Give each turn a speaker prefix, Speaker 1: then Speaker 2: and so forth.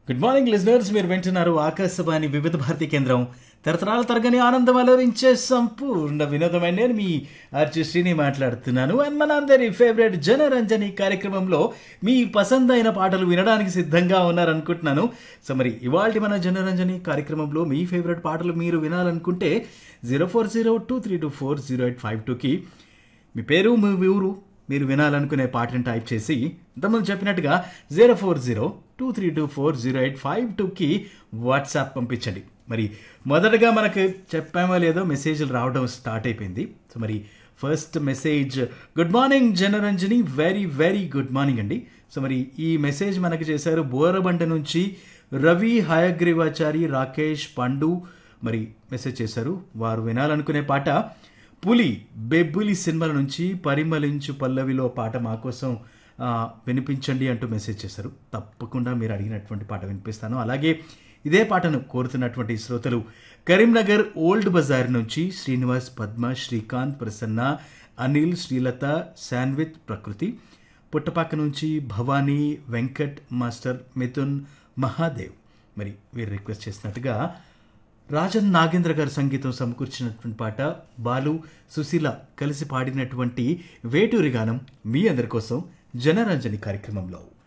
Speaker 1: good morning listeners మీరు వింటున్నారు ఆకాశవాణి వివిధ భారతి కేంద్రం తరతరాల తరగని ఆనందం అలరించే సంపూర్ణ వినోదమైన నేను మీ ఆర్చి శ్రీని మాట్లాడుతున్నాను అండ్ మనందరి ఫేవరెట్ జనరంజని కార్యక్రమంలో మీ పసందైన పాటలు వినడానికి సిద్ధంగా ఉన్నారనుకుంటున్నాను సో మరి ఇవాళ మన జనరంజని కార్యక్రమంలో మీ ఫేవరెట్ పాటలు మీరు వినాలనుకుంటే zero four zero two three two four zero eight five టూకి మీ పేరు మీ ఊరు మీరు వినాలనుకునే పాటను టైప్ చేసి ఇంతకుముందు చెప్పినట్టుగా zero four zero two three two four zero eight five టూకి వాట్సాప్ పంపించండి మరి మొదటగా మనకు చెప్పామో లేదో మెసేజ్లు రావడం స్టార్ట్ అయిపోయింది సో మరి first message good morning Janaranjani very very good morning అండి సో మరి ఈ మెసేజ్ మనకు చేశారు బోరబండ నుంచి రవి హయగ్రీవాచారి రాకేష్ పండు మరి మెసేజ్ చేశారు వారు వినాలనుకునే పాట పులి బెబ్బులి సినిమాల నుంచి పరిమళించు పల్లవిలో పాట మా కోసం ఆ, వినిపించండి అంటూ మెసేజ్ చేశారు తప్పకుండా మీరు అడిగినటువంటి పాట వినిపిస్తాను అలాగే ఇదే పాటను కోరుతున్నటువంటి శ్రోతలు కరీంనగర్ ఓల్డ్ బజార్ నుంచి శ్రీనివాస్ పద్మ శ్రీకాంత్ ప్రసన్న అనిల్ శ్రీలత శాన్విత్ ప్రకృతి పుట్టపాక నుంచి భవానీ వెంకట్ మాస్టర్ మిథున్ మహాదేవ్ మరి వీరు రిక్వెస్ట్ చేసినట్టుగా రాజన్ నాగేంద్ర గారు సంగీతం సమకూర్చినటువంటి పాట బాలు సుశీల కలిసి పాడినటువంటి వేటూరి గానం మీ అందరి కోసం జనరంజని కార్యక్రమంలో